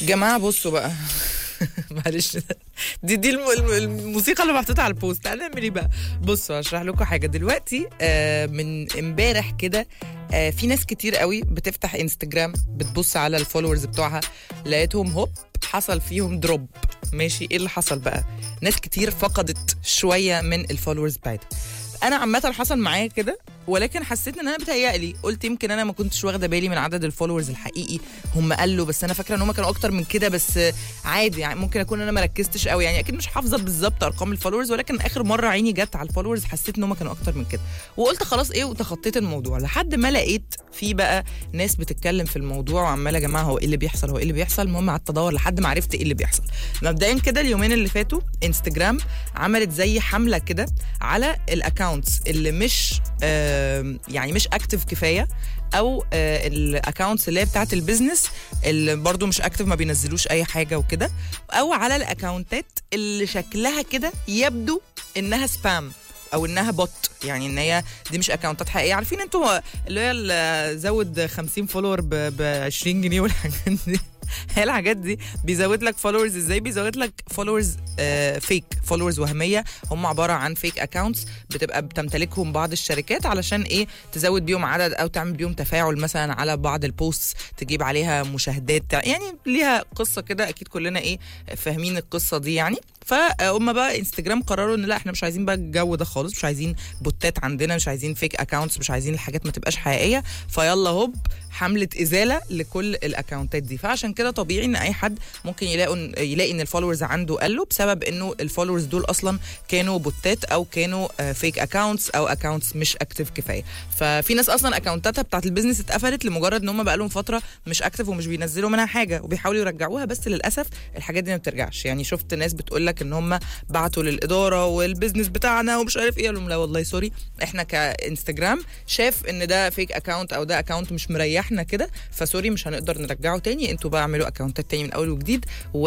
جماعه بصوا بقى معلش دي دي الم- الم- الموسيقى اللي محطوطه على البوست هنعمل ايه بقى بصوا هشرح لكم حاجه دلوقتي آه، من امبارح كده آه، في ناس كتير قوي بتفتح انستجرام بتبص على الفولورز بتوعها لقيتهم هوب حصل فيهم دروب ماشي ايه اللي حصل بقى ناس كتير فقدت شويه من الفولورز بتاعتها انا عامه حصل معايا كده ولكن حسيت ان انا بتهيألي قلت يمكن انا ما كنتش واخده بالي من عدد الفولورز الحقيقي هم قالوا بس انا فاكره ان هم كانوا اكتر من كده بس عادي يعني ممكن اكون انا ما ركزتش قوي يعني اكيد مش حافظه بالظبط ارقام الفولورز ولكن اخر مره عيني جت على الفولورز حسيت ان هم كانوا اكتر من كده وقلت خلاص ايه وتخطيت الموضوع لحد ما لقيت في بقى ناس بتتكلم في الموضوع وعماله يا جماعه هو ايه اللي بيحصل هو ايه اللي بيحصل المهم قعدت ادور لحد ما عرفت ايه اللي بيحصل مبدئيا كده اليومين اللي فاتوا انستجرام عملت زي حمله كده على الاكونتس اللي مش آم، يعني مش اكتف كفايه او الاكونتس اللي هي بتاعت البيزنس اللي برضو مش اكتف ما بينزلوش اي حاجه وكده او على الاكونتات اللي شكلها كده يبدو انها سبام او انها بوت يعني ان هي دي مش اكونتات حقيقيه عارفين انتوا اللي هي ال- زود 50 فولور ب 20 جنيه والحاجات دي هي الحاجات دي بيزود لك فولورز ازاي بيزود لك فولورز فيك فولورز وهميه هم عباره عن فيك اكونتس بتبقى بتمتلكهم بعض الشركات علشان ايه تزود بيهم عدد او تعمل بيهم تفاعل مثلا على بعض البوستس تجيب عليها مشاهدات يعني ليها قصه كده اكيد كلنا ايه فاهمين القصه دي يعني فهم بقى انستجرام قرروا ان لا احنا مش عايزين بقى الجو ده خالص مش عايزين بوتات عندنا مش عايزين فيك اكونتس مش عايزين الحاجات ما تبقاش حقيقيه فيلا هوب حمله ازاله لكل الاكونتات دي فعشان كده طبيعي ان اي حد ممكن يلاقوا يلاقي ان الفولورز عنده قلوا بسبب انه الفولورز دول اصلا كانوا بوتات او كانوا فيك اكونتس او اكونتس مش اكتف كفايه ففي ناس اصلا اكونتاتها بتاعت البيزنس اتقفلت لمجرد ان هم بقى لهم فتره مش اكتف ومش بينزلوا منها حاجه وبيحاولوا يرجعوها بس للاسف الحاجات دي ما بترجعش يعني شفت ناس بتقول لك ان هم بعتوا للاداره والبيزنس بتاعنا ومش عارف ايه قال لهم لا والله سوري احنا كانستجرام شاف ان ده فيك اكونت او ده اكونت مش مريحنا كده فسوري مش هنقدر نرجعه تاني انتوا بقى اعملوا اكونتات تاني من اول وجديد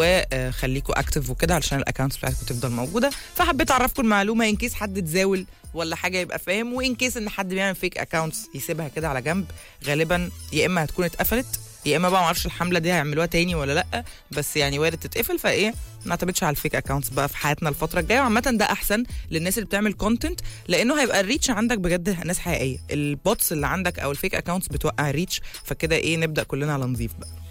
وخليكوا اكتف وكده علشان الاكونتس بتاعتكم تفضل موجوده فحبيت اعرفكم المعلومه ان كيس حد اتزاول ولا حاجه يبقى فاهم وان كيس ان حد بيعمل فيك اكونتس يسيبها كده على جنب غالبا يا اما هتكون اتقفلت يا اما بقى ما اعرفش الحمله دي هيعملوها تاني ولا لا بس يعني وارد تتقفل فايه ما اعتمدش على الفيك اكونتس بقى في حياتنا الفتره الجايه وعامه ده احسن للناس اللي بتعمل كونتنت لانه هيبقى الريتش عندك بجد ناس حقيقيه البوتس اللي عندك او الفيك اكونتس بتوقع الريتش فكده ايه نبدا كلنا على نظيف بقى